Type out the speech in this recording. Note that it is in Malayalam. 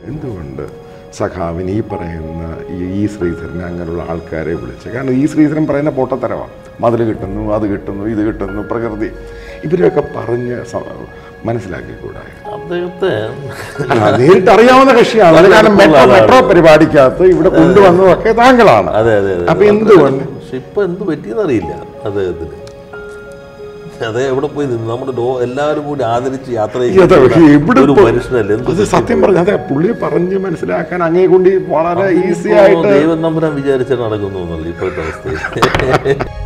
എന്തുകൊണ്ട് സഖാവിന് ഈ പറയുന്ന ഈ ഈ ശ്രീധരനെ അങ്ങനെയുള്ള ആൾക്കാരെ വിളിച്ച് കാരണം ഈ ശ്രീധരൻ പറയുന്ന പൊട്ടത്തരമാണ് മതിൽ കിട്ടുന്നു അത് കിട്ടുന്നു ഇത് കിട്ടുന്നു പ്രകൃതി ഇവരെയൊക്കെ പറഞ്ഞ് സ- മനസ്സിലാക്കിക്കൂടായി അദ്ദേഹത്തെ അല്ല, നേരിട്ട് അറിയാവുന്ന കക്ഷിയാണ് അത് കാരണം മെട്രോ മെട്രോ പരിപാടിക്കകത്ത് ഇവിടെ കൊണ്ടുവന്നതൊക്കെ താങ്കളാണ് അതെ അതെ അതെ അപ്പൊ എന്തുകൊണ്ട് പക്ഷെ ഇപ്പൊ എന്ത് പറ്റിയെന്നറിയില്ല അദ്ദേഹത്തിന് അതെ എവിടെ പോയി നിന്നു നമ്മുടെ ലോ എല്ലാവരും കൂടി ആദരിച്ച് യാത്ര ഇതാ, പക്ഷേ ഇവിടെ ഒരു ഇപ്പൊ- മനുഷ്യനല്ലേ എന്ത് അത് സത്യം പറഞ്ഞു അതെ പുള്ളി പറഞ്ഞ് മനസ്സിലാക്കാൻ അങ്ങേ കൊണ്ട് വളരെ ഈസി ആയിട്ട് ദൈവം നമ്പരാൻ വിചാരിച്ചാൽ നടക്കുന്നു എന്നല്ല ഇപ്പോഴത്തെ അവസ്ഥയിൽ